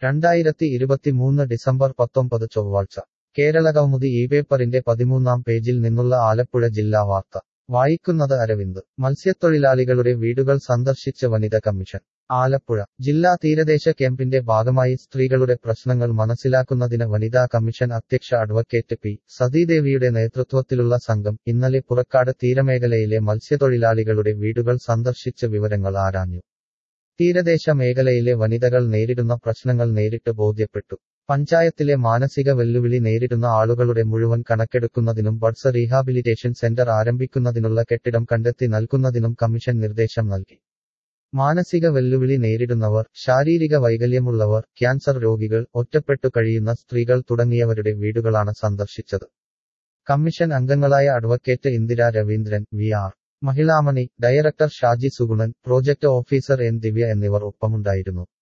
രണ്ടായിരത്തി ഇരുപത്തിമൂന്ന് ഡിസംബർ പത്തൊമ്പത് ചൊവ്വാഴ്ച കേരളകൗമുദി ഈ പേപ്പറിന്റെ പതിമൂന്നാം പേജിൽ നിന്നുള്ള ആലപ്പുഴ ജില്ലാ വാർത്ത വായിക്കുന്നത് അരവിന്ദ് മത്സ്യത്തൊഴിലാളികളുടെ വീടുകൾ സന്ദർശിച്ച വനിത കമ്മീഷൻ ആലപ്പുഴ ജില്ലാ തീരദേശ ക്യാമ്പിന്റെ ഭാഗമായി സ്ത്രീകളുടെ പ്രശ്നങ്ങൾ മനസ്സിലാക്കുന്നതിന് വനിതാ കമ്മീഷൻ അധ്യക്ഷ അഡ്വക്കേറ്റ് പി സതീദേവിയുടെ നേതൃത്വത്തിലുള്ള സംഘം ഇന്നലെ പുറക്കാട് തീരമേഖലയിലെ മത്സ്യത്തൊഴിലാളികളുടെ വീടുകൾ സന്ദർശിച്ച് വിവരങ്ങൾ ആരാഞ്ഞു തീരദേശ മേഖലയിലെ വനിതകൾ നേരിടുന്ന പ്രശ്നങ്ങൾ നേരിട്ട് ബോധ്യപ്പെട്ടു പഞ്ചായത്തിലെ മാനസിക വെല്ലുവിളി നേരിടുന്ന ആളുകളുടെ മുഴുവൻ കണക്കെടുക്കുന്നതിനും ബഡ്സ് റീഹാബിലിറ്റേഷൻ സെന്റർ ആരംഭിക്കുന്നതിനുള്ള കെട്ടിടം കണ്ടെത്തി നൽകുന്നതിനും കമ്മീഷൻ നിർദ്ദേശം നൽകി മാനസിക വെല്ലുവിളി നേരിടുന്നവർ ശാരീരിക വൈകല്യമുള്ളവർ ക്യാൻസർ രോഗികൾ ഒറ്റപ്പെട്ടു കഴിയുന്ന സ്ത്രീകൾ തുടങ്ങിയവരുടെ വീടുകളാണ് സന്ദർശിച്ചത് കമ്മീഷൻ അംഗങ്ങളായ advocate Indira Raveendran V R Mahilamani director Shaji Sugunan project officer N Divya എന്നിവർ ഒപ്പമുണ്ടായിരുന്നു